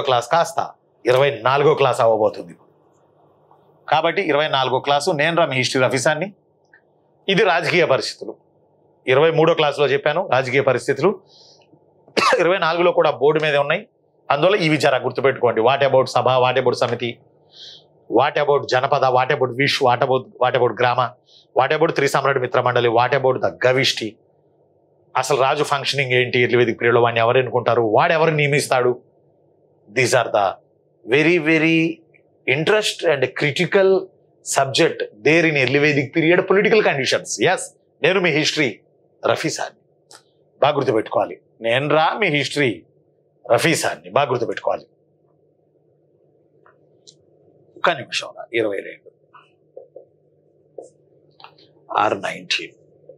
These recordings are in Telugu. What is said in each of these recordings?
క్లాస్ కాస్త ఇరవై నాలుగో క్లాస్ అవ్వబోతుంది కాబట్టి ఇరవై నాలుగో క్లాసు నేను రా మీ హిస్టరీ రఫీసాన్ని ఇది రాజకీయ పరిస్థితులు ఇరవై మూడో క్లాసులో చెప్పాను రాజకీయ పరిస్థితులు ఇరవై నాలుగులో కూడా బోర్డు మీద ఉన్నాయి అందువల్ల ఇవి జర గుర్తుపెట్టుకోండి what about sabha what about samiti what about janapada what about vish what about what about grama what about త్రిసమ్రాట్ మిత్ర మండలి వాట్ అబౌట్ ద గవిష్టి అసలు రాజు ఫంక్షనింగ్ ఏంటి ఇర్లివేదిక్ పీరియడ్లో వాడిని ఎవరు ఎన్నుకుంటారు వాడు ఎవరు నియమిస్తాడు these are the very very interest and critical subject there in early Vedic period political conditions yes నేను మీ హిస్టరీ రఫీ సార్ని బాగా గుర్తుపెట్టుకోవాలి నేను రా మీ హిస్టరీ రఫీ సార్ని బాగా గుర్తుపెట్టుకోవాలి ఒక్క నిమిషం రా ఇరవై రెండు ఆర్ నైన్టీన్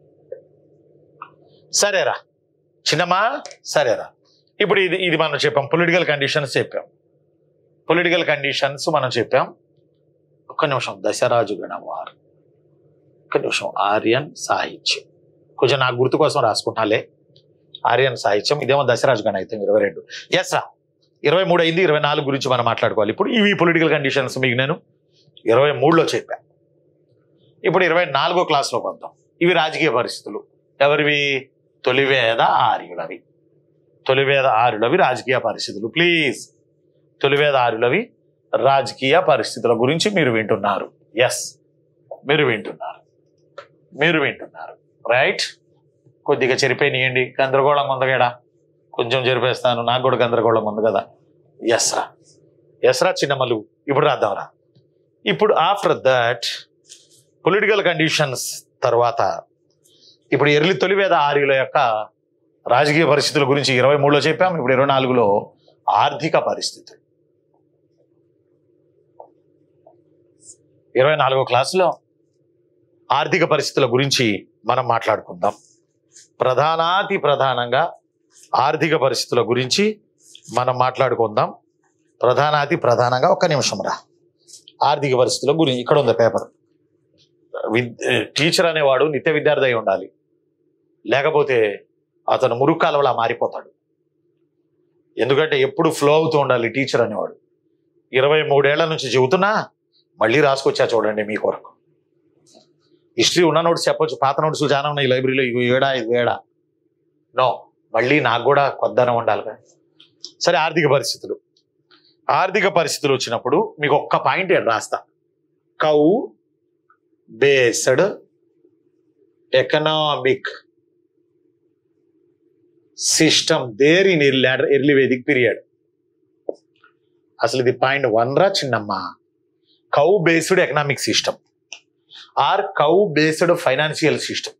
సరేరా చిన్నమ్మా సరేరా ఇప్పుడు ఇది ఇది మనం చెప్పాం పొలిటికల్ కండిషన్స్ చెప్పాం పొలిటికల్ కండిషన్స్ మనం చెప్పాం ఒక్క నిమిషం దశరాజు గణవారు ఒక్క నిమిషం ఆర్యన్ సాహిత్యం కొంచెం నాకు గుర్తు కోసం రాసుకుంటాలే ఆర్యన్ సాహిత్యం ఇదేమో దశరాజు గణితం ఇరవై రెండు ఎస్ రా ఇరవై మూడు అయింది ఇరవై నాలుగు గురించి మనం మాట్లాడుకోవాలి ఇప్పుడు ఇవి పొలిటికల్ కండిషన్స్ మీకు నేను ఇరవై మూడులో చెప్పా ఇప్పుడు ఇరవై నాలుగో క్లాస్లోకి వద్దాం ఇవి రాజకీయ పరిస్థితులు ఎవరివి తొలివేద ఆర్యులవి తొలివేద ఆర్యులవి రాజకీయ పరిస్థితులు ప్లీజ్ తొలివేద ఆర్యులవి రాజకీయ పరిస్థితుల గురించి మీరు వింటున్నారు ఎస్ మీరు వింటున్నారు మీరు వింటున్నారు రైట్ కొద్దిగా చెరిపోయినాయండి గందరగోళంగా ఉంది కదా కొంచెం చెరిపేస్తాను నాకు కూడా గందరగోళం ఉంది కదా ఎస్ రా ఎస్ రా చిన్నమలు ఇప్పుడు రాద్దాంరా ఇప్పుడు ఆఫ్టర్ దట్ పొలిటికల్ కండిషన్స్ తర్వాత ఇప్పుడు ఎర్లి తొలివేద ఆర్యుల యొక్క రాజకీయ పరిస్థితుల గురించి ఇరవై మూడులో చెప్పాం ఇప్పుడు ఇరవై నాలుగులో ఆర్థిక పరిస్థితులు ఇరవై నాలుగో క్లాసులో ఆర్థిక పరిస్థితుల గురించి మనం మాట్లాడుకుందాం ప్రధానాతి ప్రధానంగా ఆర్థిక పరిస్థితుల గురించి మనం మాట్లాడుకుందాం ప్రధానాతి ప్రధానంగా ఒక్క నిమిషం రా ఆర్థిక పరిస్థితుల గురించి ఇక్కడ ఉంది పేపర్ విద్ టీచర్ అనేవాడు నిత్య విద్యార్థి అయి ఉండాలి లేకపోతే అతను మురుగు కాలువలా మారిపోతాడు ఎందుకంటే ఎప్పుడు ఫ్లో అవుతూ ఉండాలి టీచర్ అనేవాడు ఇరవై మూడేళ్ల నుంచి చెబుతున్నా మళ్ళీ రాసుకొచ్చా చూడండి మీ కొరకు హిస్టరీ ఉన్న నోట్స్ చెప్పొచ్చు పాత నోట్స్ చాలా ఉన్నాయి లైబ్రరీలో ఇవి ఏడా ఇది ఏడా నో మళ్ళీ నాకు కూడా కొద్దనం ఉండాలి కదా సరే ఆర్థిక పరిస్థితులు ఆర్థిక పరిస్థితులు వచ్చినప్పుడు మీకు ఒక్క పాయింట్ ఏడు రాస్తా cow based economic system there in early Vedic period అసలు ఇది పాయింట్ వన్ రా చిన్నమ్మ cow based economic system or cow based financial system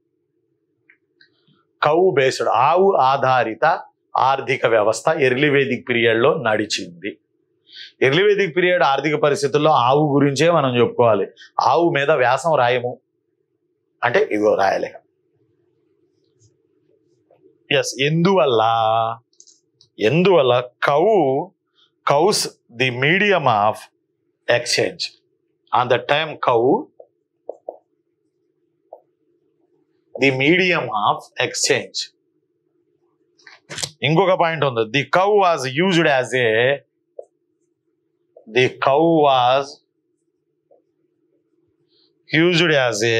cow based ఆవు ఆధారిత ఆర్థిక వ్యవస్థ ఎర్లీ వేదిక్ పీరియడ్లో నడిచింది ఎర్లీ వేదిక్ పీరియడ్ ఆర్థిక పరిస్థితుల్లో ఆవు గురించే మనం చెప్పుకోవాలి ఆవు మీద వ్యాసం రాయము అంటే ఇదిగో రాయలేక ఎస్ ఎందువల్ల ఎందువల్ల cow cows the medium of exchange on the time cow the medium of exchange ఇంకొక పాయింట్ ఉంది the cow was used as a the cow was used as a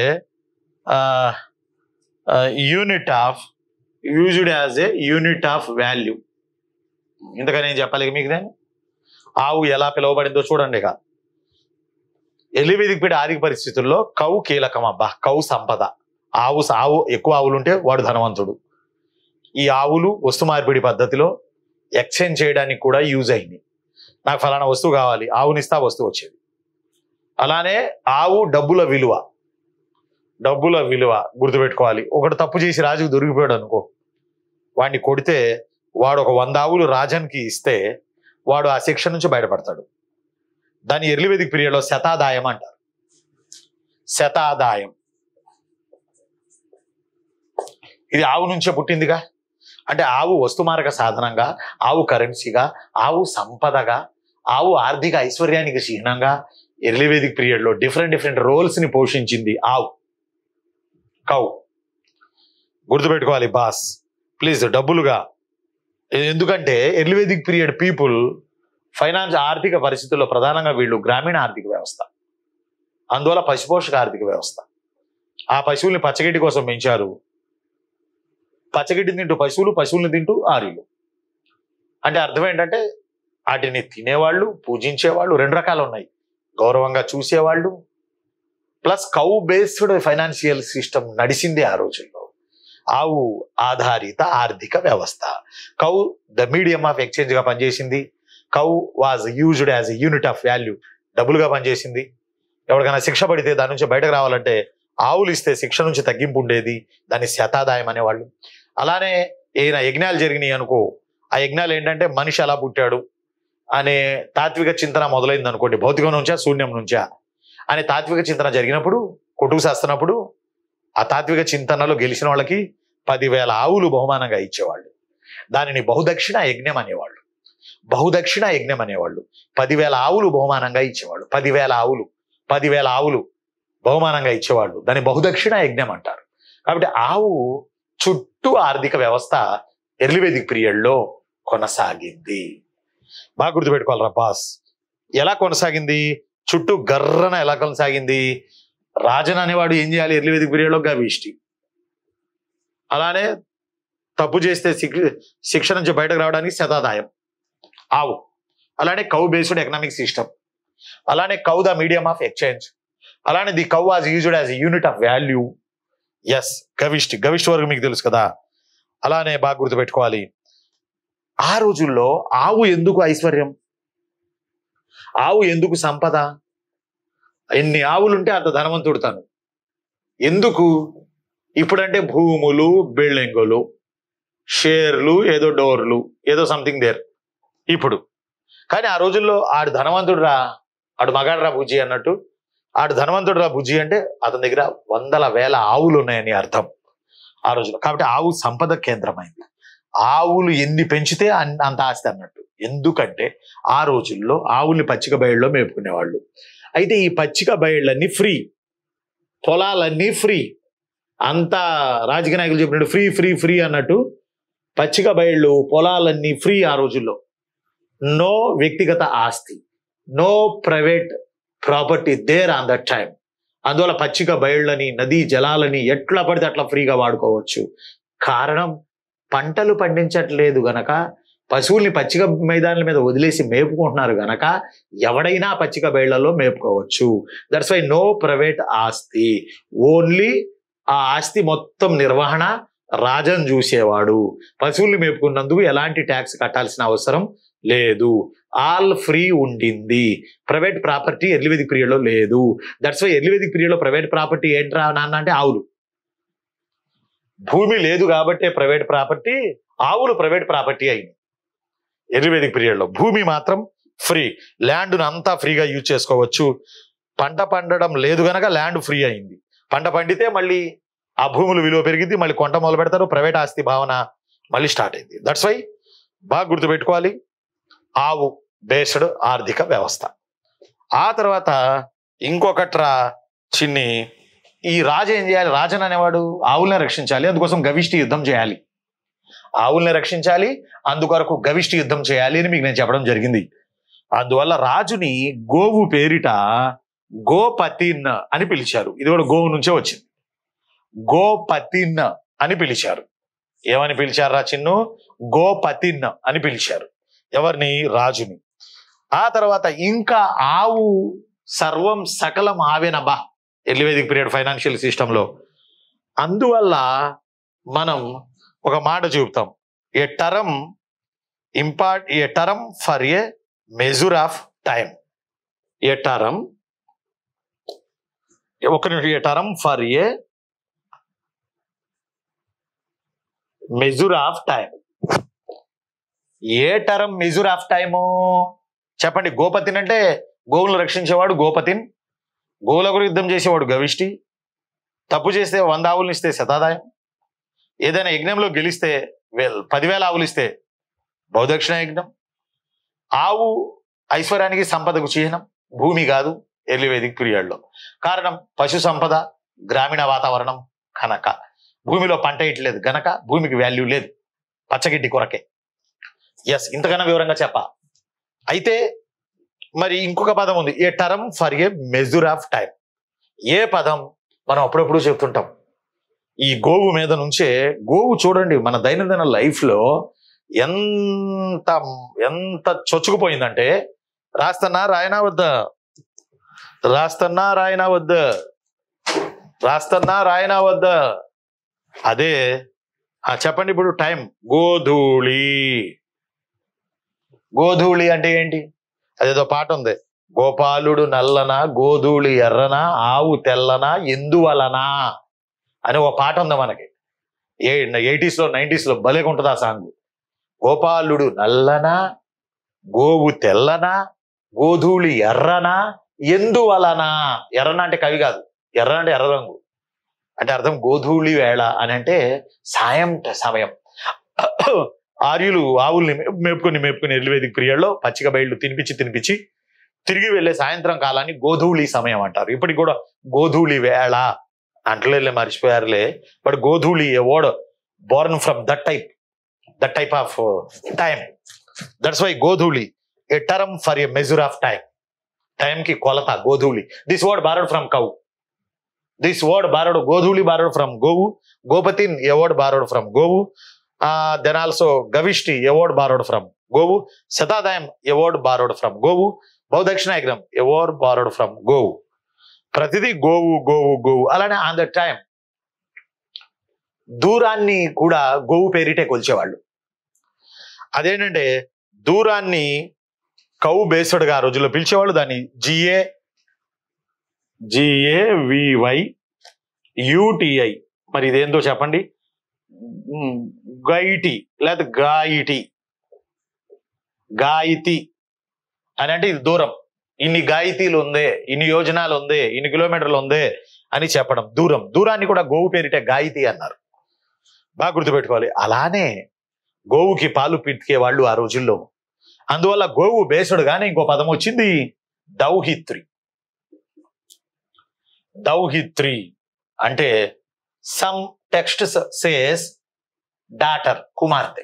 unit of used as a unit of value ఇంతకని ఏం చెప్పాలి ఇక మీకు నేను ఆవు ఎలా పిలువబడిందో చూడండి ఇక ఎలివేదిక పీడ ఆర్థిక పరిస్థితుల్లో కౌ కీలకం అబ్బా కౌ సంపద ఆవు ఆవు ఎక్కువ ఆవులు ఉంటే వాడు ధనవంతుడు ఈ ఆవులు వస్తు మార్పిడి పద్ధతిలో ఎక్స్చేంజ్ చేయడానికి కూడా యూజ్ అయింది నాకు ఫలానా వస్తువు కావాలి ఆవునిస్తా వస్తువు వచ్చేది అలానే ఆవు డబ్బుల విలువ డబ్బుల విలువ గుర్తుపెట్టుకోవాలి ఒకటి తప్పు చేసి రాజుకు దొరికిపోయాడు అనుకో వాడిని కొడితే వాడు ఒక వంద ఆవులు రాజన్కి ఇస్తే వాడు ఆ శిక్ష నుంచి బయటపడతాడు దాని ఎర్లి వేదిక పీరియడ్లో శతాదాయం అంటారు శతాదాయం ఇది ఆవు నుంచే పుట్టిందిగా అంటే ఆవు వస్తుమారక సాధనంగా ఆవు కరెన్సీగా ఆవు సంపదగా ఆవు ఆర్థిక ఐశ్వర్యానికి చిహ్నంగా ఎర్లీ వేదిక్ పీరియడ్లో డిఫరెంట్ డిఫరెంట్ రోల్స్ని పోషించింది ఆవు కౌ గుర్తుపెట్టుకోవాలి బాస్ ప్లీజ్ డబ్బులుగా ఎందుకంటే early Vedic period people finance ఆర్థిక పరిస్థితుల్లో ప్రధానంగా వీళ్ళు గ్రామీణ ఆర్థిక వ్యవస్థ అందువల్ల పశుపోషక ఆర్థిక వ్యవస్థ ఆ పశువుల్ని పచ్చగడ్డి కోసం పెంచారు పచ్చగడ్డిని తింటూ పశువులు పశువుల్ని తింటూ ఆర్యులు అంటే అర్థం ఏంటంటే వాటిని తినేవాళ్ళు పూజించేవాళ్ళు రెండు రకాలు ఉన్నాయి గౌరవంగా చూసేవాళ్ళు plus cow based financial system నడిచింది ఆ రోజుల్లో ఆవు ఆధారిత ఆర్థిక వ్యవస్థ cow the medium of exchange గా పనిచేసింది cow was used as a unit of value డబ్బులుగా పనిచేసింది ఎవరికైనా శిక్ష పడితే దాని నుంచి బయటకు రావాలంటే ఆవులు ఇస్తే శిక్ష నుంచి తగ్గింపు ఉండేది దాన్ని శతాదాయం అనేవాళ్ళు అలానే ఏదైనా యజ్ఞాలు జరిగినాయి అనుకో ఆ యజ్ఞాలు ఏంటంటే మనిషి ఎలా పుట్టాడు అనే తాత్విక చింతన మొదలైంది అనుకోండి భౌతికం నుంచా శూన్యం నుంచా అనే తాత్విక చింతన జరిగినప్పుడు కొట్టుకు చేస్తున్నప్పుడు ఆ తాత్విక చింతనలో గెలిచిన వాళ్ళకి పదివేల ఆవులు బహుమానంగా ఇచ్చేవాళ్ళు దానిని బహుదక్షిణ యజ్ఞం అనేవాళ్ళు బహుదక్షిణ యజ్ఞం అనేవాళ్ళు పదివేల ఆవులు బహుమానంగా ఇచ్చేవాళ్ళు పదివేల ఆవులు పదివేల ఆవులు బహుమానంగా ఇచ్చేవాళ్ళు దాన్ని బహుదక్షిణ యజ్ఞం అంటారు కాబట్టి ఆవు చుట్టూ ఆర్థిక వ్యవస్థ ఎర్లివేదిక్ పీరియడ్లో కొనసాగింది బాగా గుర్తుపెట్టుకోవాలరా బాస్ ఎలా కొనసాగింది చుట్టూ గర్రన ఎలా కొనసాగింది రాజన్ అనేవాడు ఏం చేయాలి ఎర్లివేదిక్ పీరియడ్లో గవిష్టి అలానే తప్పు చేస్తే శిక్ష శిక్ష నుంచి బయటకు రావడానికి శతాదాయం ఆవు అలానే కౌ బేస్డ్ ఎకనామిక్ సిస్టమ్ అలానే cow the medium of exchange అలానే the cow was used as unit of value yes గవిష్టి గవిష్టి వరకు మీకు తెలుసు కదా అలానే బాగా గుర్తుపెట్టుకోవాలి ఆ రోజుల్లో ఆవు ఎందుకు ఐశ్వర్యం ఆవు ఎందుకు సంపద ఎన్ని ఆవులుంటే అంత ధనవంతుడు తను ఎందుకు ఇప్పుడంటే భూములు బిల్డింగులు షేర్లు ఏదో డోర్లు ఏదో సంథింగ్ దేర్ ఇప్పుడు కానీ ఆ రోజుల్లో ఆడు ధనవంతుడు రా ఆడు మగాడ్రా బుజ్జి అన్నట్టు ఆడు ధనవంతుడు రా బుజ్జి అంటే అతని దగ్గర వందల వేల ఆవులు ఉన్నాయని అర్థం ఆ రోజుల్లో కాబట్టి ఆవు సంపద కేంద్రమైంది ఆవులు ఎన్ని పెంచితే అన్- అంత ఆస్తి అన్నట్టు ఎందుకంటే ఆ రోజుల్లో ఆవుల్ని పచ్చిక బయళ్ళలో మేపుకునేవాళ్ళు అయితే ఈ పచ్చిక బయళ్ళన్నీ ఫ్రీ పొలాలన్నీ ఫ్రీ అంతా రాజకీయ నాయకులు చెప్పినట్టు ఫ్రీ ఫ్రీ ఫ్రీ అన్నట్టు పచ్చిక బయళ్ళు పొలాలన్నీ ఫ్రీ ఆ రోజుల్లో నో వ్యక్తిగత ఆస్తి no private property there on that time అందువల్ల పచ్చిక బయళ్ళని నదీ జలాలని ఎట్లా పడితే అట్లా ఫ్రీగా వాడుకోవచ్చు కారణం పంటలు పండించట్లేదు గనక పశువుల్ని పచ్చిక మైదానాల మీద వదిలేసి మేపుకుంటున్నారు గనక ఎవడైనా పచ్చిక బయళ్లలో మేపుకోవచ్చు దట్స్ వై నో ప్రైవేట్ ఆస్తి ఓన్లీ ఆ ఆస్తి మొత్తం నిర్వహణ రాజన్ చూసేవాడు పశువుల్ని మేపుకున్నందుకు ఎలాంటి ట్యాక్స్ కట్టాల్సిన అవసరం లేదు ఆల్ ఫ్రీ ఉండింది ప్రైవేట్ ప్రాపర్టీ ఎర్లివేదిక్ పీరియడ్ లో లేదు దట్స్ వై ఎర్లివేదిక్ పీరియడ్ లో ప్రైవేట్ ప్రాపర్టీ ఏంట్రా నాన్న అంటే ఆవులు భూమి లేదు కాబట్టే ప్రైవేట్ ప్రాపర్టీ ఆవులు ప్రైవేట్ ప్రాపర్టీ అయింది ఎర్లివేదిక్ పీరియడ్ లో భూమి మాత్రం ఫ్రీ ల్యాండ్ అంతా ఫ్రీగా యూజ్ చేసుకోవచ్చు పంట పండడం లేదు గనక ల్యాండ్ ఫ్రీ అయింది పంట పండితే మళ్ళీ ఆ భూములు విలువ పెరిగింది మళ్ళీ కొంట మొదలు పెడతారు ప్రైవేట్ ఆస్తి భావన మళ్ళీ స్టార్ట్ అయింది దట్స్ వై బాగా గుర్తుపెట్టుకోవాలి ఆవు బేస్డ్ ఆర్థిక వ్యవస్థ ఆ తర్వాత ఇంకొకట్రా చిన్ని ఈ రాజు ఏం చేయాలి రాజన్ అనేవాడు ఆవుల్ని రక్షించాలి అందుకోసం గవిష్టి యుద్ధం చేయాలి ఆవుల్ని రక్షించాలి అందుకొరకు గవిష్టి యుద్ధం చేయాలి అని మీకు నేను చెప్పడం జరిగింది అందువల్ల రాజుని గోవు పేరిట గోపతిన్ అని పిలిచారు ఇది కూడా గోవు నుంచే వచ్చింది గోపతిన్ అని పిలిచారు ఏమని పిలిచారా చిన్ను గోపతిన్ అని పిలిచారు ఎవరిని రాజుని ఆ తర్వాత ఇంకా ఆవు సర్వం సకలం ఆవేనబ్బా ఎర్లివేదిక్ పీరియడ్ ఫైనాన్షియల్ సిస్టంలో అందువల్ల మనం ఒక మాట చూపుతాం a term import a term for a measure of time a term ఒక నిమిషం a term for a measure of time a term measure of time చెప్పండి గోపతిన్ అంటే గోవులను రక్షించేవాడు గోపతిన్ గోవుల గురించి యుద్ధం చేసేవాడు గవిష్టి తప్పు చేస్తే వంద ఆవులను ఇస్తే శతాదాయం ఏదైనా యజ్ఞంలో గెలిస్తే వేల్ పదివేల ఆవులు ఇస్తే బౌదక్షిణ యజ్ఞం ఆవు ఐశ్వర్యానికి సంపదకు చిహ్నం భూమి కాదు ఎర్లివేదిక్ పీరియడ్లో కారణం పశు సంపద గ్రామీణ వాతావరణం కనుక భూమిలో పంట ఇట్లేదు గనక భూమికి వాల్యూ లేదు పచ్చగిడ్డి కొరకే ఎస్ ఇంతకన్నా వివరంగా చెప్ప అయితే మరి ఇంకొక పదం ఉంది a term for a measure of time a పదం మనం అప్పుడప్పుడు చెప్తుంటాం ఈ గోవు మీద నుంచే గోవు చూడండి మన దైనందిన లైఫ్లో ఎంత ఎంత చొచ్చుకుపోయిందంటే రాస్తన్నా రాయనా వద్దా రాస్తన్నా రాయనా వద్దా రాస్తన్నా రాయనా వద్దా అదే ఆ, చెప్పండి ఇప్పుడు టైం గోధూళి గోధూళి అంటే ఏంటి అదేదో పాట ఉంది గోపాలుడు నల్లన గోధూళి ఎర్రన ఆవు తెల్లన ఎందువలన అని ఒక పాట ఉంది మనకి ఏ ఎయిటీస్ లో నైంటీస్ లో భలేగా ఉంటుంది ఆ సాంగ్ గోపాలుడు నల్లన గోవు తెల్లన గోధూళి ఎర్రన ఎందువలన ఎర్రన అంటే కవి కాదు ఎర్ర అంటే ఎర్ర రంగు అంటే అర్థం గోధూళి వేళ అని అంటే సాయం ట- సమయం ఆర్యులు ఆవుల్ని మే- మేపుకొని మేపుకొని ఎల్లువేది క్రియల్లో పచ్చిక బయళ్ళు తినిపించి తినిపించి తిరిగి వెళ్ళే సాయంత్రం కాలాన్ని గోధూళి సమయం అంటారు ఇప్పటికి కూడా గోధూళి వేళ అంటలేలే మర్చిపోయారులే but godhuli a word born from that type that type of time that's why godhuli a term for a measure of time time కి కొలత godhuli this word borrowed from cow this word borrowed godhuli borrowed from govu gopatin a word borrowed from govu then also gavishti a word borrowed from govu shatadayam a word borrowed from govu బౌదక్షిణాగ్రం ఏ వర్డ్ బారోడ్ ఫ్రమ్ గోవు ప్రతిదీ గోవు గోవు గోవు అలానే ఆన్ ద టైం దూరాన్ని కూడా గోవు పేరిటే కొలిచేవాళ్ళు అదేంటంటే దూరాన్ని కౌ బేస్డ్గా ఆ రోజుల్లో పిలిచేవాళ్ళు దాన్ని జిఏ జిఏ వివై యూటిఐ మరి ఇదేందో చెప్పండి ఉమ్, గైటి లేదా గాయిటి గాయితి అని అంటే ఇది దూరం ఇన్ని గాయితీలు ఉందే ఇన్ని యోజనాలు ఉందే ఇన్ని కిలోమీటర్లు ఉందే అని చెప్పడం దూరం దూరాన్ని కూడా గోవు పేరిట గాయితి అన్నారు బాగా గుర్తుపెట్టుకోవాలి అలానే గోవుకి పాలు పితికే వాళ్ళు ఆ రోజుల్లో అందువల్ల గోవు బేసుడుగానే ఇంకో పదం వచ్చింది దౌహిత్రి దౌహిత్రి అంటే సమ్ టెక్స్ట్ సేస్ డాటర్ కుమార్తె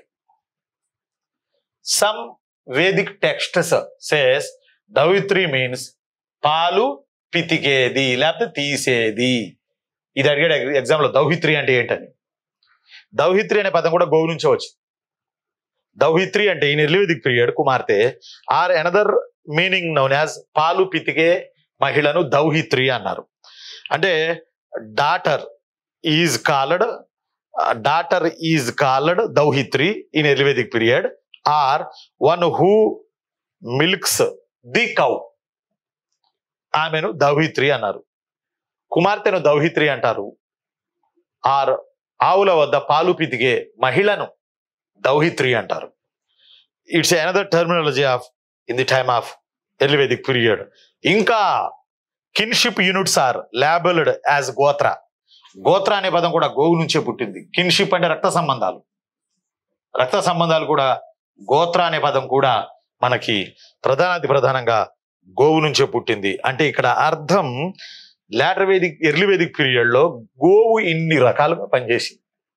some Vedic text says dauhitri means పాలు పితికేది లేకపోతే తీసేది ఇది అడిగాడు ఎగ్జామ్ లో దౌహిత్రి అంటే ఏంటని దౌహిత్రి అనే పదం కూడా గోవు నుంచే వచ్చింది దౌహిత్రి అంటే ఈ నిర్లివేదిక్ పీరియడ్ కుమార్తె or another meaning known as పాలు పితికే మహిళను దౌహిత్రి అన్నారు అంటే daughter is called daughter is called dauhitri in early Vedic period or one who milks the cow ఆమెను దౌహిత్రి అన్నారు కుమార్తెను దౌహిత్రి అంటారు ఆర్ ఆవుల వద్ద పాలు పితికే మహిళను దౌహిత్రి అంటారు it's another terminology of in the time of early Vedic period ఇంకా kinship units are labelled as gotra gotra అనే పదం కూడా గోవు నుంచే పుట్టింది కిన్షిప్ అంటే రక్త సంబంధాలు రక్త సంబంధాలు కూడా గోత్ర అనే పదం కూడా మనకి ప్రధానాది ప్రధానంగా గోవు నుంచే పుట్టింది అంటే ఇక్కడ అర్థం later Vedic early Vedic period లో గోవు ఇన్ని రకాలుగా పనిచేసింది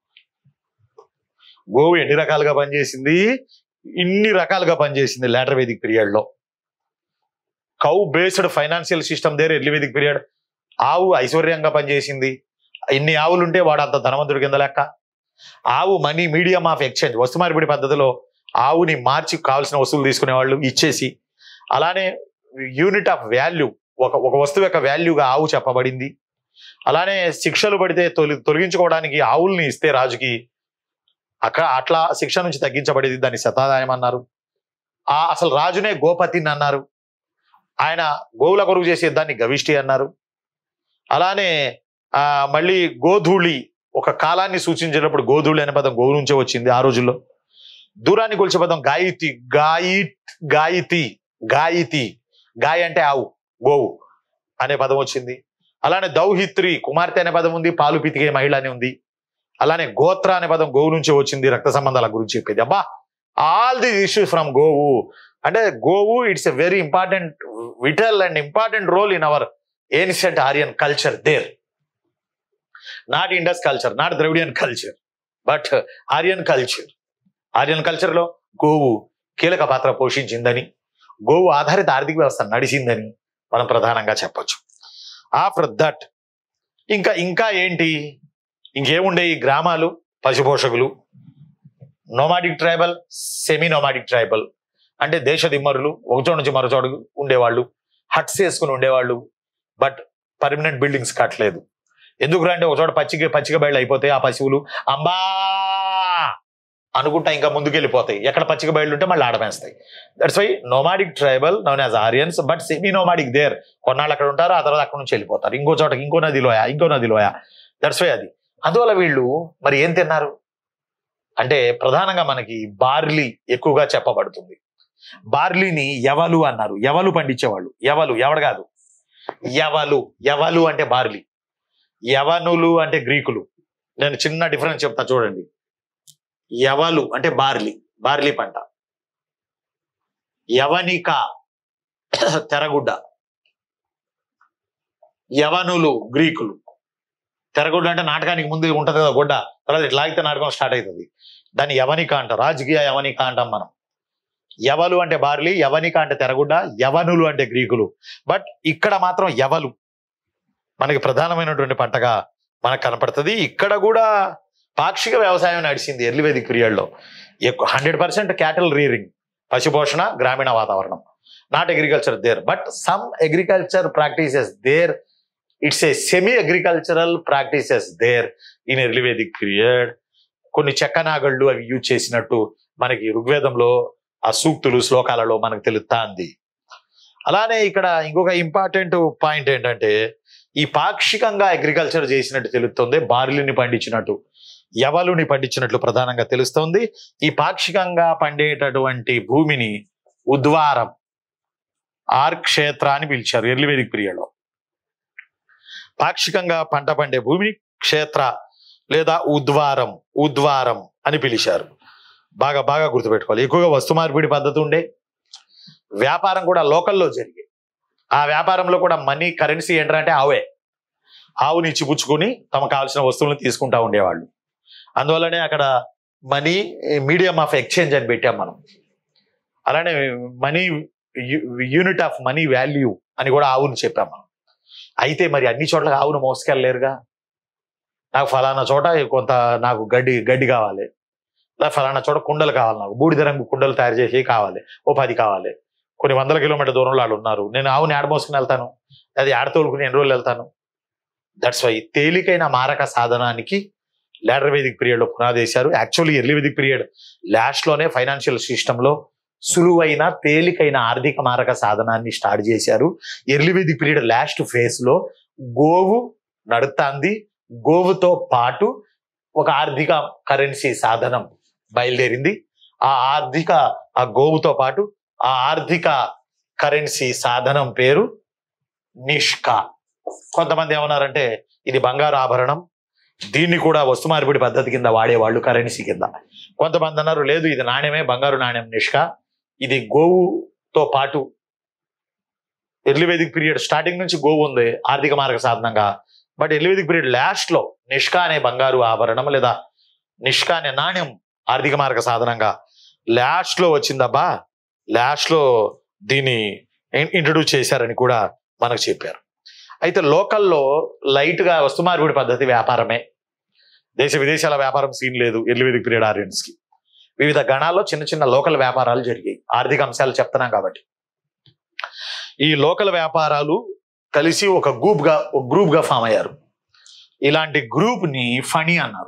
గోవు ఎన్ని రకాలుగా పనిచేసింది ఇన్ని రకాలుగా పనిచేసింది లాటర్ వేదిక్ పీరియడ్ లో cow based financial system there early Vedic period ఆవు ఐశ్వర్యంగా పనిచేసింది ఇన్ని ఆవులు ఉంటే వాడు అంత ధనవంతుడి కింద లెక్క ఆవు మనీ మీడియం ఆఫ్ ఎక్స్చేంజ్ వస్తు మార్పిడి పద్ధతిలో ఆవుని మార్చి కావాల్సిన వస్తువులు తీసుకునే వాళ్ళు ఇచ్చేసి అలానే యూనిట్ ఆఫ్ వాల్యూ ఒక ఒక వస్తువు యొక్క వాల్యూగా ఆవు చెప్పబడింది అలానే శిక్షలు పడితే తొలి తొలగించుకోవడానికి ఆవుల్ని ఇస్తే రాజుకి అక్కడ అట్లా శిక్ష నుంచి తగ్గించబడేది దాన్ని శతాదాయం అన్నారు ఆ అసలు రాజునే గోపతిని అన్నారు ఆయన గోవుల కొరకు చేసే దాన్ని గవిష్టి అన్నారు అలానే ఆ మళ్ళీ గోధూళి ఒక కాలాన్ని సూచించేటప్పుడు గోధూళి అనే పదం గోవు నుంచే వచ్చింది ఆ రోజుల్లో దూరాన్ని కొలిచే పదం గాయితి గాయి గాయితి గాయితి గాయ అంటే ఆవు గోవు అనే పదం వచ్చింది అలానే దౌహిత్రి కుమార్తె అనే పదం ఉంది పాలు పితికే మహిళ అని ఉంది అలానే గోత్ర అనే పదం గోవు నుంచే వచ్చింది రక్త సంబంధాల గురించి చెప్పేది అబ్బా ఆల్ ది ఇష్యూస్ ఫ్రమ్ గోవు అంటే గోవు it's a very important vital and important role in our ancient Aryan culture there not Indus culture not Dravidian culture but Aryan culture Aryan culture లో గోవు కీలక పాత్ర పోషించిందని గోవు ఆధారిత ఆర్థిక వ్యవస్థ నడిచిందని మనం ప్రధానంగా చెప్పొచ్చు ఆఫ్టర్ దట్ ఇంకా ఇంకా ఏంటి ఇంకేముండే ఈ గ్రామాలు పశుపోషకులు nomadic tribal semi nomadic tribal అంటే దేశ దిమ్మరులు ఒక చోటు నుంచి మరో చోటు ఉండేవాళ్ళు హట్స్ వేసుకుని ఉండేవాళ్ళు బట్ పర్మనెంట్ బిల్డింగ్స్ కట్టలేదు ఎందుకు అంటే ఒక చోట పచ్చిక పచ్చిక బయలు అయిపోతాయి ఆ పశువులు అంబా అనుకుంటా ఇంకా ముందుకు వెళ్ళిపోతాయి ఎక్కడ పచ్చిక బయలు ఉంటే మళ్ళీ ఆడమేస్తాయి that's why nomadic tribal known as Aryans but semi nomadic there కొన్నాళ్ళు అక్కడ ఉంటారు ఆ తర్వాత అక్కడ నుంచి వెళ్ళిపోతారు ఇంకో చోటకి ఇంకో నదిలోయా ఇంకో నదిలోయా దట్స్ వై అది అందువల్ల వీళ్ళు మరి ఏం తిన్నారు అంటే ప్రధానంగా మనకి బార్లీ ఎక్కువగా చెప్పబడుతుంది బార్లీని ఎవలు అన్నారు ఎవలు పండించేవాళ్ళు ఎవలు ఎవడు కాదు ఎవలు ఎవలు అంటే బార్లీ యవనులు అంటే గ్రీకులు నేను చిన్న డిఫరెన్స్ చెప్తా చూడండి యవలు అంటే బార్లీ బార్లీ పంట యవనిక తెరగుడ్డ యవనులు గ్రీకులు తెరగుడ్డ అంటే నాటకానికి ముందు ఉంటది కదా గుడ్డ తర్వాత ఇట్లా లాగితే నాటకం స్టార్ట్ అవుతుంది దాన్ని యవనిక అంటాం రాజకీయ యవనిక అంటాం మనం యవలు అంటే బార్లీ యవనిక అంటే తెరగుడ్డ యవనులు అంటే గ్రీకులు బట్ ఇక్కడ మాత్రం యవలు మనకి ప్రధానమైనటువంటి పంటగా మనకు కనపడుతుంది ఇక్కడ కూడా పాక్షిక వ్యవసాయం నడిచింది ఎర్లీ వేదిక్ పీరియడ్లో ఎక్కువ హండ్రెడ్ పర్సెంట్ క్యాటల్ రీరింగ్ పశుపోషణ గ్రామీణ వాతావరణం not agriculture there but some agriculture practices there it's a semi agricultural practices there in early Vedic period కొన్ని చెక్క నాగళ్ళు అవి యూజ్ చేసినట్టు మనకి ఋగ్వేదంలో ఆ సూక్తులు శ్లోకాలలో మనకు తెలుస్తుంది అలానే ఇక్కడ ఇంకొక ఇంపార్టెంట్ పాయింట్ ఏంటంటే ఈ పాక్షికంగా అగ్రికల్చర్ చేసినట్టు తెలుస్తుంది బార్లీని పండించినట్టు యవలుని పండించినట్లు ప్రధానంగా తెలుస్తోంది ఈ పాక్షికంగా పండేటటువంటి భూమిని ఉద్వారం ఆర్ క్షేత్ర అని పిలిచారు ఎర్లీ వేదిక్ పీరియడ్లో పాక్షికంగా పంట పండే భూమిని క్షేత్ర లేదా ఉద్వారం ఉద్వారం అని పిలిచారు బాగా బాగా గుర్తుపెట్టుకోవాలి ఎక్కువగా వస్తు మార్పిడి పద్ధతి ఉండే వ్యాపారం కూడా లోకల్లో జరిగే ఆ వ్యాపారంలో కూడా మనీ కరెన్సీ ఏంటంటే ఆవే ఆవుని ఇచ్చిపుచ్చుకొని తమకు కావాల్సిన వస్తువులను తీసుకుంటా ఉండేవాళ్ళు అందువల్లనే అక్కడ మనీ మీడియం ఆఫ్ ఎక్స్చేంజ్ అని పెట్టాం మనం అలానే money unit of money value అని కూడా ఆవుని చెప్పాం మనం అయితే మరి అన్ని చోట్ల ఆవును మోసుకెళ్ళలేరుగా నాకు ఫలానా చోట కొంత నాకు గడ్డి గడ్డి కావాలి లేదా ఫలానా చోట కుండలు కావాలి నాకు బూడిద రంగు కుండలు తయారు చేసి కావాలి ఓ పది కావాలి కొన్ని వందల కిలోమీటర్ దూరంలో వాళ్ళు ఉన్నారు నేను ఆవుని ఆడ మోసుకుని వెళ్తాను అది ఆడ తోలుకుని ఎన్ని రోజులు వెళ్తాను దట్స్ వై తేలికైన మారక సాధనానికి లేటర్ వేదిక్ పీరియడ్లో పునాది వేశారు యాక్చువల్లీ ఎర్లీ వేదిక్ పీరియడ్ లోనే ఫైనాన్షియల్ సిస్టంలో సులువైన తేలికైన ఆర్థిక మారక సాధనాన్ని స్టార్ట్ చేశారు early Vedic period last phase లో గోవు నడుతాంది గోవుతో పాటు ఒక ఆర్థిక కరెన్సీ సాధనం బయలుదేరింది ఆ ఆర్థిక ఆ గోవుతో పాటు ఆ ఆర్థిక కరెన్సీ సాధనం పేరు నిష్కా కొంతమంది ఏమన్నారంటే ఇది బంగారు ఆభరణం దీన్ని కూడా వస్తు మార్పిడి పద్ధతి కింద వాడేవాళ్ళు కరెన్సీ కింద కొంతమంది అన్నారు లేదు ఇది నాణ్యమే బంగారు నాణ్యం నిష్క ఇది గోవుతో పాటు ఎర్లీ వేదిక్ పీరియడ్ స్టార్టింగ్ నుంచి గోవు ఉంది ఆర్థిక మార్గ సాధనంగా but early Vedic period last లో నిష్కా అనే బంగారు ఆభరణం లేదా నిష్కా అనే నాణ్యం ఆర్థిక మార్గ సాధనంగా లాస్ట్ లో వచ్చిందబ్బా లాస్ట్ లో దీన్ని ఇంట్రడ్యూస్ చేశారని కూడా మనకు చెప్పారు అయితే లోకల్లో లైట్ గా వస్తు మార్పిడి పద్ధతి వ్యాపారమే దేశ విదేశాల వ్యాపారం సీన్ లేదు ఎర్లీ వేదిక్ పీరియడ్ ఆరియన్స్ కి వివిధ గణాల్లో చిన్న చిన్న లోకల్ వ్యాపారాలు జరిగాయి ఆర్థిక అంశాలు చెప్తున్నాం కాబట్టి ఈ లోకల్ వ్యాపారాలు కలిసి ఒక గ్రూప్ గా ఒక గ్రూప్ గా ఫామ్ అయ్యారు ఇలాంటి గ్రూప్ ని ఫణి అన్నారు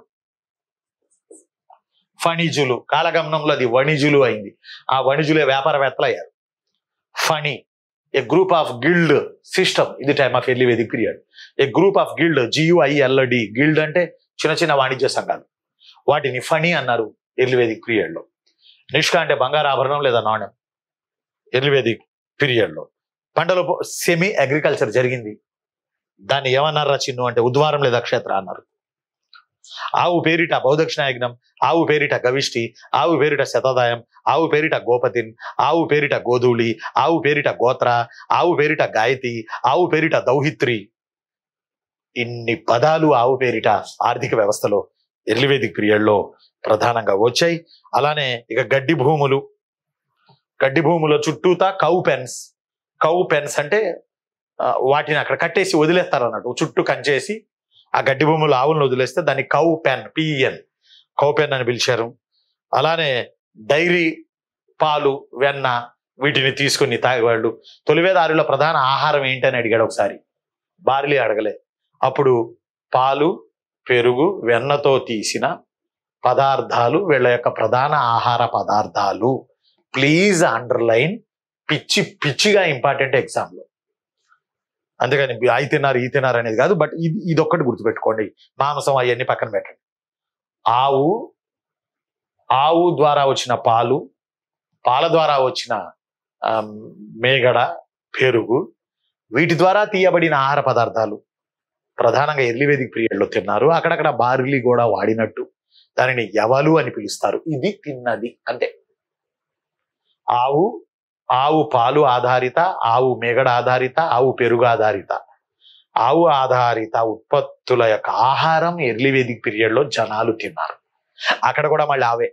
ఫణిజులు కాలగమనంలో అది వణిజులు అయింది ఆ వణిజులే వ్యాపారవేత్తలు అయ్యారు pani a group of guild system ఇది time of early Vedic period a group of guild G U I L D guild అంటే చిన్న చిన్న వాణిజ్య సంఘాలు వాటిని ఫణి అన్నారు ఎర్లీ వేదిక్ పీరియడ్ లో నిష్క అంటే బంగారు ఆభరణం లేదా నాణ్యం ఎర్లీ వేదిక్ పీరియడ్ లో పంటలో సెమీ అగ్రికల్చర్ జరిగింది దాన్ని ఏమన్నారా చిన్ను అంటే ఉద్వారం లేదా క్షేత్ర అన్నారు ఆవు పేరిట బౌదక్షిణాయజ్ఞం ఆవు పేరిట గవిష్టి ఆవు పేరిట శతదాయం ఆవు పేరిట గోపతిన్ ఆవు పేరిట గోధూళి ఆవు పేరిట గోత్ర ఆవు పేరిట గాయతి ఆవు పేరిట దౌహిత్రి ఇన్ని పదాలు ఆవు పేరిట ఆర్థిక వ్యవస్థలో ఎర్లీ వేదిక్ పీరియడ్ లో ప్రధానంగా వచ్చాయి అలానే ఇక గడ్డి భూములు గడ్డి భూముల చుట్టూతా కౌ పెన్స్ కౌ పెన్స్ అంటే ఆ, వాటిని అక్కడ కట్టేసి వదిలేస్తారు అన్నట్టు చుట్టూ కంచేసి ఆ గడ్డి భూముల ఆవులను వదిలేస్తే దాన్ని cow pen P N cow pen అని పిలిచారు అలానే డైరీ పాలు వెన్న వీటిని తీసుకుని తాగేవాళ్ళు తొలివేదారుల ప్రధాన ఆహారం ఏంటని అడిగాడు ఒకసారి బార్లీ అడగలే అప్పుడు పాలు పెరుగు వెన్నతో తీసిన పదార్థాలు వీళ్ళ యొక్క ప్రధాన ఆహార పదార్థాలు ప్లీజ్ అండర్లైన్ పిచ్చి పిచ్చిగా ఇంపార్టెంట్ ఎగ్జామ్లో అంతేగాని అయి తిన్నారు ఈ తిన్నారు అనేది కాదు బట్ ఇది ఇది ఒక్కటి గుర్తుపెట్టుకోండి మాంసం అవన్నీ పక్కన పెట్టండి ఆవు ఆవు ద్వారా వచ్చిన పాలు పాల ద్వారా వచ్చిన ఆ, మేగడ పెరుగు వీటి ద్వారా తీయబడిన ఆహార పదార్థాలు ప్రధానంగా ఎర్లీ వేదిక్ పీరియడ్లో తిన్నారు అక్కడక్కడ బార్లీ కూడా వాడినట్టు దానిని ఎవలు అని పిలుస్తారు ఇది తిన్నది అంతే ఆవు ఆవు పాలు ఆధారిత ఆవు మేగడ ఆధారిత ఆవు పెరుగు ఆధారిత ఆవు ఆధారిత ఉత్పత్తుల యొక్క ఆహారం ఎర్లీ వేదిక్ పీరియడ్లో జనాలు తిన్నారు అక్కడ కూడా మళ్ళీ ఆవే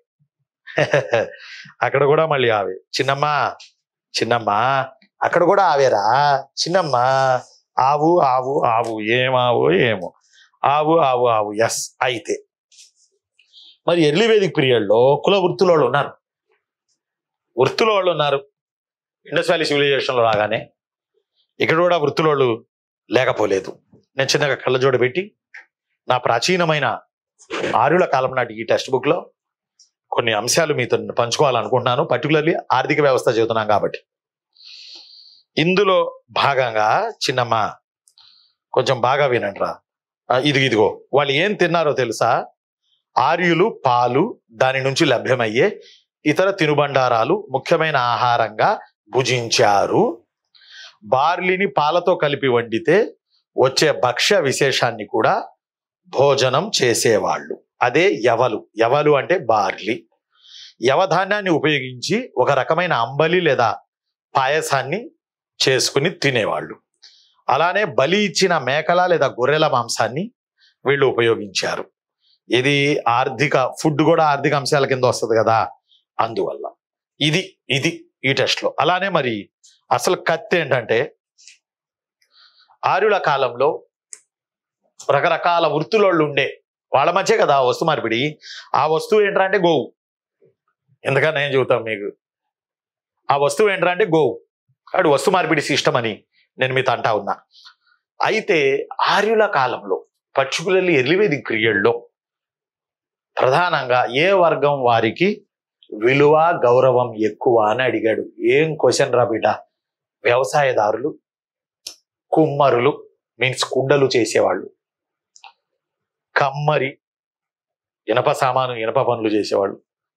అక్కడ కూడా మళ్ళీ ఆవే చిన్నమ్మ చిన్నమ్మ అక్కడ కూడా ఆవేరా చిన్నమ్మ ఆవు ఆవు ఆవు ఏమావో ఏమో ఆవు ఆవు ఆవు ఎస్ అయితే మరి ఎర్లీ వేదిక్ పీరియడ్లో కుల వృత్తుల వాళ్ళు ఉన్నారు వృత్తుల వాళ్ళు ఉన్నారు ఇండస్ వ్యాలీ సివిలైజేషన్లో రాగానే ఇక్కడ కూడా వృత్తుల వాళ్ళు లేకపోలేదు నేను చిన్నగా కళ్ళజోడ పెట్టి నా ప్రాచీనమైన ఆరుల కాలం నాటి ఈ టెక్స్ట్ బుక్ లో కొన్ని అంశాలు మీతో పంచుకోవాలనుకుంటున్నాను పర్టికులర్లీ ఆర్థిక వ్యవస్థ చదువుతున్నాం కాబట్టి ఇందులో భాగంగా చిన్నమ్మ కొంచెం బాగా వినండిరా ఆ, ఇది ఇదిగో వాళ్ళు ఏం తిన్నారో తెలుసా ఆర్యులు పాలు దాని నుంచి లభ్యమయ్యే ఇతర తినుబండారాలు ముఖ్యమైన ఆహారంగా భుజించారు బార్లీని పాలతో కలిపి వండితే వచ్చే భక్ష్య విశేషాన్ని కూడా భోజనం చేసేవాళ్ళు అదే యవలు యవలు అంటే బార్లీ యవధాన్యాన్ని ఉపయోగించి ఒక రకమైన అంబలి లేదా పాయసాన్ని చేసుకుని తినేవాళ్ళు అలానే బలి ఇచ్చిన మేకల లేదా గొర్రెల మాంసాన్ని వీళ్ళు ఉపయోగించారు ఇది ఆర్థిక ఫుడ్ కూడా ఆర్థిక అంశాల కింద వస్తుంది కదా అందువల్ల ఇది ఇది ఈ టెస్ట్ లో అలానే మరి అసలు కత్తి ఏంటంటే ఆర్యుల కాలంలో రకరకాల వృత్తులోళ్ళు ఉండే వాళ్ళ మధ్య కదా ఆ వస్తు మార్పిడి ఆ వస్తువు ఏంట్రా అంటే గోవు ఎందుకని నేను చెబుతాం మీకు ఆ వస్తువు ఏంట్రా అంటే గోవు అటు వస్తు మార్పిడి సిస్టమ్ అని నేను మీతో అంటా ఉన్నా అయితే ఆర్యుల కాలంలో పర్టికులర్లీ ఎర్లివేదిక్ పీరియడ్లో ప్రధానంగా ఏ వర్గం వారికి విలువ గౌరవం ఎక్కువ అని అడిగాడు ఏం క్వశ్చన్ రా బిడ్డ వ్యవసాయదారులు కుమ్మరులు మీన్స్ కుండలు చేసేవాళ్ళు కమ్మరి ఇనప సామాను ఇనప పనులు చేసేవాళ్ళు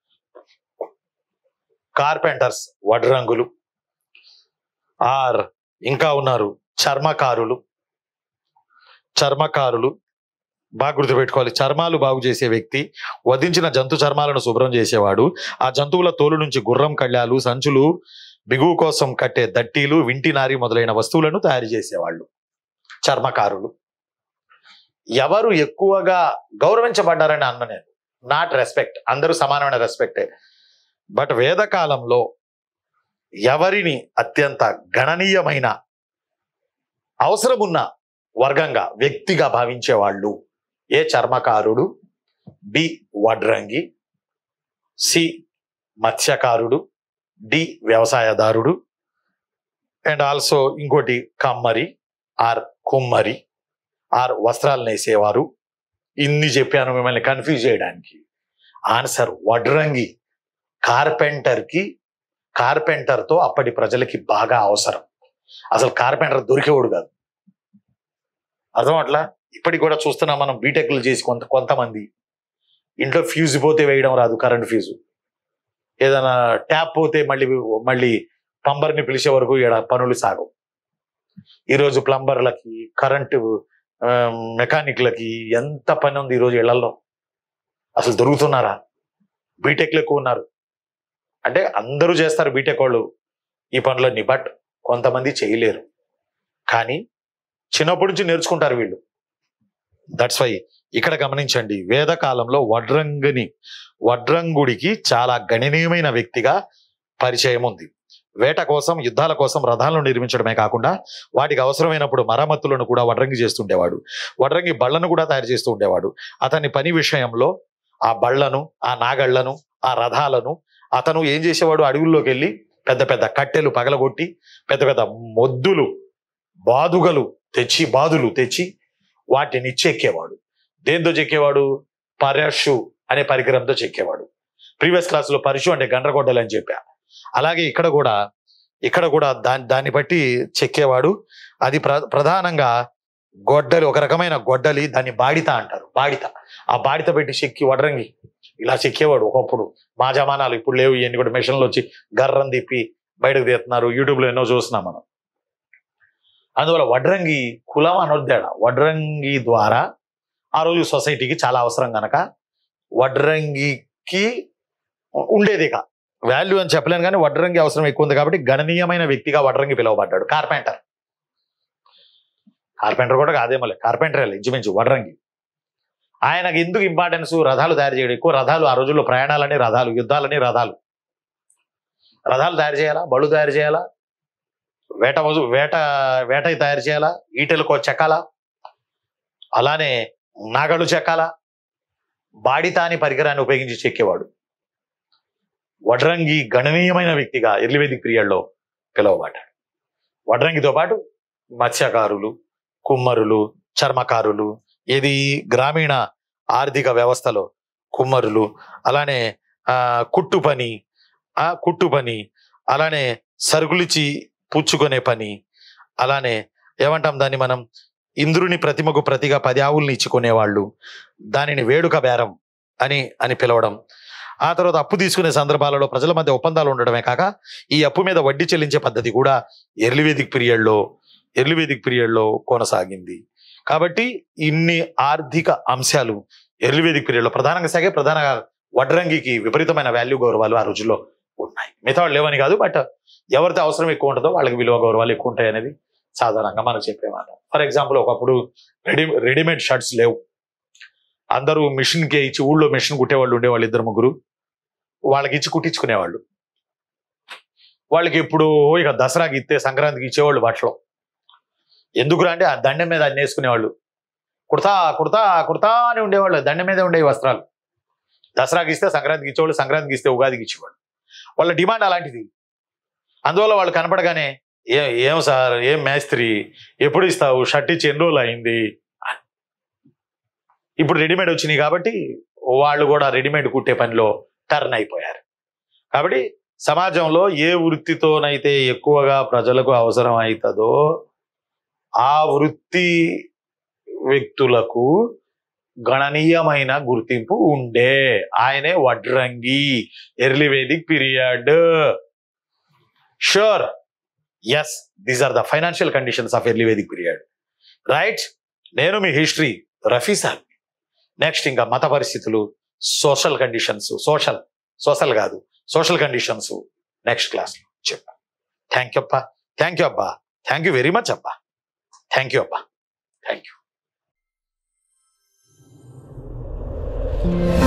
కార్పెంటర్స్ వడ్రంగులు ఆర్ ఇంకా ఉన్నారు చర్మకారులు చర్మకారులు బాగా గుర్తుపెట్టుకోవాలి చర్మాలు బాగు చేసే వ్యక్తి వధించిన జంతు చర్మాలను శుభ్రం చేసేవాడు ఆ జంతువుల తోలు నుంచి గుర్రం కళ్యాలు సంచులు బిగువు కోసం కట్టే దట్టీలు వింటి నారి మొదలైన వస్తువులను తయారు చేసేవాళ్ళు చర్మకారులు ఎవరు ఎక్కువగా గౌరవించబడ్డారని అన్న నేను నాట్ రెస్పెక్ట్ అందరూ సమానమైన రెస్పెక్టే బట్ వేదకాలంలో ఎవరిని అత్యంత గణనీయమైన అవసరమున్న వర్గంగా వ్యక్తిగా భావించేవాళ్ళు ఏ చర్మకారుడు బి వడ్రంగి సి మత్స్యకారుడు డి వ్యవసాయదారుడు అండ్ ఆల్సో ఇంకోటి కమ్మరి ఆర్ కుమ్మరి ఆర్ వస్త్రాలు నేసేవారు ఇన్ని చెప్పాను మిమ్మల్ని కన్ఫ్యూజ్ చేయడానికి ఆన్సర్ వడ్రంగి కార్పెంటర్ కి కార్పెంటర్ తో అప్పటి ప్రజలకి బాగా అవసరం అసలు కార్పెంటర్ దొరికేవాడు కాదు అర్థం అట్లా ఇప్పటికి కూడా చూస్తున్నాం మనం బీటెక్లు చేసి కొంత కొంతమంది ఇంట్లో ఫ్యూజ్ పోతే వేయడం రాదు కరెంట్ ఫ్యూజు ఏదైనా ట్యాప్ పోతే మళ్ళీ మళ్ళీ ప్లంబర్ని పిలిచే వరకు ఇక్కడ పనులు సాగవు ఈరోజు ప్లంబర్లకి కరెంటు ఆ, మెకానిక్లకి ఎంత పని ఉంది ఈరోజు ఇళ్లలో అసలు దొరుకుతున్నారా బీటెక్లు ఎక్కువ ఉన్నారు అంటే అందరూ చేస్తారు బీటెక్ వాళ్ళు ఈ పనులన్నీ బట్ కొంతమంది చేయలేరు కానీ చిన్నప్పటి నుంచి నేర్చుకుంటారు వీళ్ళు దట్స్ వై ఇక్కడ గమనించండి వేదకాలంలో వడ్రంగిని వడ్రంగుడికి చాలా గణనీయమైన వ్యక్తిగా పరిచయం ఉంది వేట కోసం యుద్ధాల కోసం రథాలను నిర్మించడమే కాకుండా వాటికి అవసరమైనప్పుడు మరమ్మతులను కూడా వడ్రంగి చేస్తుండేవాడు వడ్రంగి బళ్లను కూడా తయారు చేస్తూ ఉండేవాడు అతని పని విషయంలో ఆ బళ్లను ఆ నాగళ్లను ఆ రథాలను అతను ఏం చేసేవాడు అడవుల్లోకి వెళ్ళి పెద్ద పెద్ద కట్టెలు పగలగొట్టి పెద్ద పెద్ద మొద్దులు బాదుగలు తెచ్చి బాదులు తెచ్చి వాటిని చెక్కేవాడు దేంతో చెక్కేవాడు పరశు అనే పరికరంతో చెక్కేవాడు ప్రీవియస్ క్లాసులో పరశు అంటే గండ్రగొడ్డలు అని చెప్పా అలాగే ఇక్కడ కూడా ఇక్కడ కూడా దాని దాన్ని బట్టి చెక్కేవాడు అది ప్ర ప్రధానంగా గొడ్డలి ఒక రకమైన గొడ్డలి దాన్ని బాడిత అంటారు బాడిత ఆ బాడిత పెట్టి చెక్కి వడ్రంగి ఇలా చెక్కేవాడు ఒకప్పుడు మా జమానాలు ఇప్పుడు లేవు ఇవన్నీ కూడా మెషిన్లు వచ్చి గర్రం తిప్పి బయటకు తీస్తున్నారు యూట్యూబ్లో ఎన్నో చూస్తున్నాం మనం అందువల్ల వడ్రంగి కులం అనొద్దాడ వడ్రంగి ద్వారా ఆ రోజు సొసైటీకి చాలా అవసరం గనక వడ్రంగికి ఉండేది ఇక వాల్యూ అని చెప్పలేను కానీ వడ్రంగి అవసరం ఎక్కువ ఉంది కాబట్టి గణనీయమైన వ్యక్తిగా వడ్రంగి పిలువబడ్డాడు కార్పెంటర్ కార్పెంటర్ కూడా కాదేమోలే కార్పెంటర్ ఇంచుమించు వడ్రంగి ఆయనకి ఎందుకు ఇంపార్టెన్స్ రథాలు తయారు చేయడం ఎక్కువ రథాలు ఆ రోజుల్లో ప్రయాణాలని రథాలు యుద్ధాలని రథాలు రథాలు తయారు చేయాలా బళ్ళు తయారు చేయాలా వేట వజు వేట వేట తయారు చేయాలా ఈటెలకు చెక్కాలా అలానే నాగళ్ళు చెక్కాలా బాడిత అని పరికరాన్ని ఉపయోగించి చెక్కేవాడు వడ్రంగి గణనీయమైన వ్యక్తిగా ఎర్లీ వేదిక్ పీరియడ్లో పిలువబడ్డాడు వడ్రంగితో పాటు మత్స్యకారులు కుమ్మరులు చర్మకారులు ఇది గ్రామీణ ఆర్థిక వ్యవస్థలో కుమ్మరులు అలానే ఆ, కుట్టు పని ఆ కుట్టు పని అలానే సరుకులిచ్చి పుచ్చుకునే పని అలానే ఏమంటాం దాన్ని మనం ఇంద్రుని ప్రతిమకు ప్రతిగా పది ఆవుల్ని ఇచ్చుకునేవాళ్ళు దానిని వేడుక బేరం అని అని పిలవడం ఆ తర్వాత అప్పు తీసుకునే సందర్భాలలో ప్రజల మధ్య ఒప్పందాలు ఉండడమే కాక ఈ అప్పు మీద వడ్డీ చెల్లించే పద్ధతి కూడా ఎర్లీ వేదిక్ పీరియడ్లో ఎర్లీ వేదిక్ పీరియడ్లో కొనసాగింది కాబట్టి ఇన్ని ఆర్థిక అంశాలు ఎర్లీ వేదిక్ పీరియడ్లో ప్రధానంగా సాగే ప్రధాన వడ్రంగికి విపరీతమైన వాల్యూ గౌరవాలు ఆ రోజుల్లో ఉన్నాయి మిగతా వాళ్ళు లేవని కాదు బట్ ఎవరితో అవసరం ఎక్కువ ఉంటుందో వాళ్ళకి విలువ గౌరవాలు ఎక్కువ ఉంటాయి అనేది సాధారణంగా మనం చెప్పేమాట ఫర్ ఎగ్జాంపుల్ ఒకప్పుడు రెడీ రెడీమేడ్ షర్ట్స్ లేవు అందరూ మిషన్ కే ఇచ్చి ఊళ్ళో మిషన్ కుట్టేవాళ్ళు ఉండేవాళ్ళు ఇద్దరు ముగ్గురు వాళ్ళకి ఇచ్చి కుట్టించుకునేవాళ్ళు వాళ్ళకి ఇప్పుడు ఇక దసరాకి ఇస్తే సంక్రాంతికి ఇచ్చేవాళ్ళు బట్టలు ఎందుకురా అంటే ఆ దండెం మీద అన్ని వేసుకునేవాళ్ళు కుర్తా కుర్తా కుర్తా అని ఉండేవాళ్ళు దండెం మీద ఉండేవి వస్త్రాలు దసరాకి ఇస్తే సంక్రాంతికి ఇచ్చేవాళ్ళు సంక్రాంతికి ఇస్తే ఉగాదికి ఇచ్చేవాళ్ళు వాళ్ళ డిమాండ్ అలాంటిది అందువల్ల వాళ్ళు కనపడగానే ఏ ఏం సార్ ఏం మేస్త్రి ఎప్పుడు ఇస్తావు షర్ట్ ఇచ్చి ఎన్ని రోజులు అయింది అని. ఇప్పుడు రెడీమేడ్ వచ్చినాయి కాబట్టి వాళ్ళు కూడా రెడీమేడ్ కుట్టే పనిలో టర్న్ అయిపోయారు కాబట్టి సమాజంలో ఏ వృత్తితోనైతే ఎక్కువగా ప్రజలకు అవసరం అవుతుందో ఆ వృత్తి వ్యక్తులకు గణనీయమైన గుర్తింపు ఉండే ఆయనే వడ్రంగి early Vedic period sure yes these are the financial conditions of early Vedic period right నేను మీ హిస్టరీ రఫీ సార్ నెక్స్ట్ ఇంకా మత పరిస్థితులు సోషల్ కండిషన్స్ సోషల్ సోషల్ కాదు సోషల్ కండిషన్స్ నెక్స్ట్ క్లాస్ చెప్పా థ్యాంక్ యూ అబ్బా థ్యాంక్ యూ అబ్బా థ్యాంక్ యూ వెరీ మచ్ అబ్బా థ్యాంక్ యూ అబ్బా థ్యాంక్ యూ